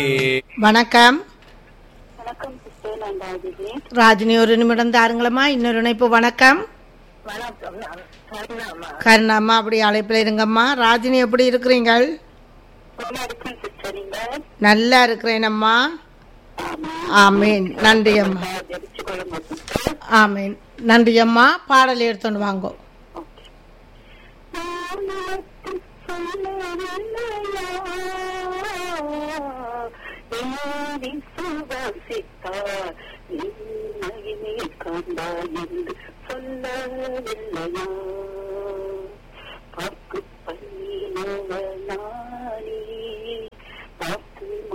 வணக்கம் வணக்கம் சிஸ்டர் நான் ராஜினி ராஜினி ஒரு நிமிடம் தாருங்களம்மா இன்னொரு இணைப்பு வணக்கம் வணக்கம் நான் கருணாமா கருணாம்மா அப்படி அழைப்பில் இருங்கம்மா ராஜினி எப்படி இருக்கிறீங்கள் நல்லா இருக்கேன் சிஸ்டர் நீங்க நல்லா இருக்கிறேனம்மா ஆமீன் நன்றி அம்மா ஜெபிச்சு கொள்ளுங்க சிஸ்டர் ஆமீன் நன்றி அம்மா பாடல் எடுத்துன்னு வாங்கோ ஓகே நான் உனக்கு சொல்லவில்லையா ஏறி சுவாசித்தார் நீ மகிமை காண்பாய் என்று சொல்லவில்லையா பார்க்கு பண்ணினவனா